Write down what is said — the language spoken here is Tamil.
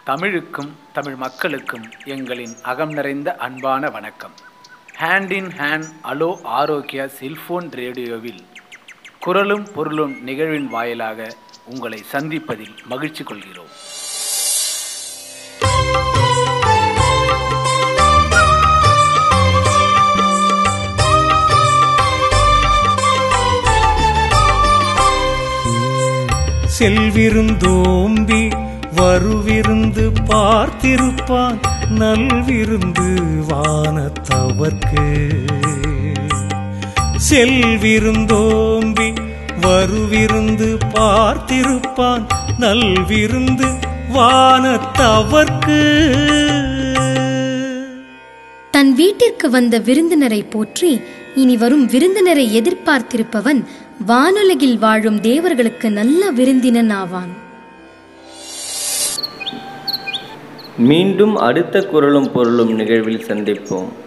தமிழுக்கும் தமிழ் மக்களுக்கும் எங்களின் அகம் நிறைந்த அன்பான வணக்கம் ஹேண்ட் இன் ஹேண்ட் அலோ ஆரோக்கியா செல்போன் ரேடியோவில் குரலும் பொருளும் நிகழ்வின் வாயிலாக உங்களை சந்திப்பதில் மகிழ்ச்சி கொள்கிறோம் செல்விருந்தோம்பி வருவிருந்து பார்த்திருப்பான் நல்விருந்து வானத்தவர்க்கு செல்விருந்தோம்பி வருவிருந்து பார்த்திருப்பான் நல்விருந்து வானத்தவர்க்கு தன் வீட்டிற்கு வந்த விருந்தினரை போற்றி இனி வரும் விருந்தினரை எதிர்பார்த்திருப்பவன் வானுலகில் வாழும் தேவர்களுக்கு நல்ல விருந்தினன் ஆவான் மீண்டும் அடுத்த குரலும் பொருளும் நிகழ்வில் சந்திப்போம்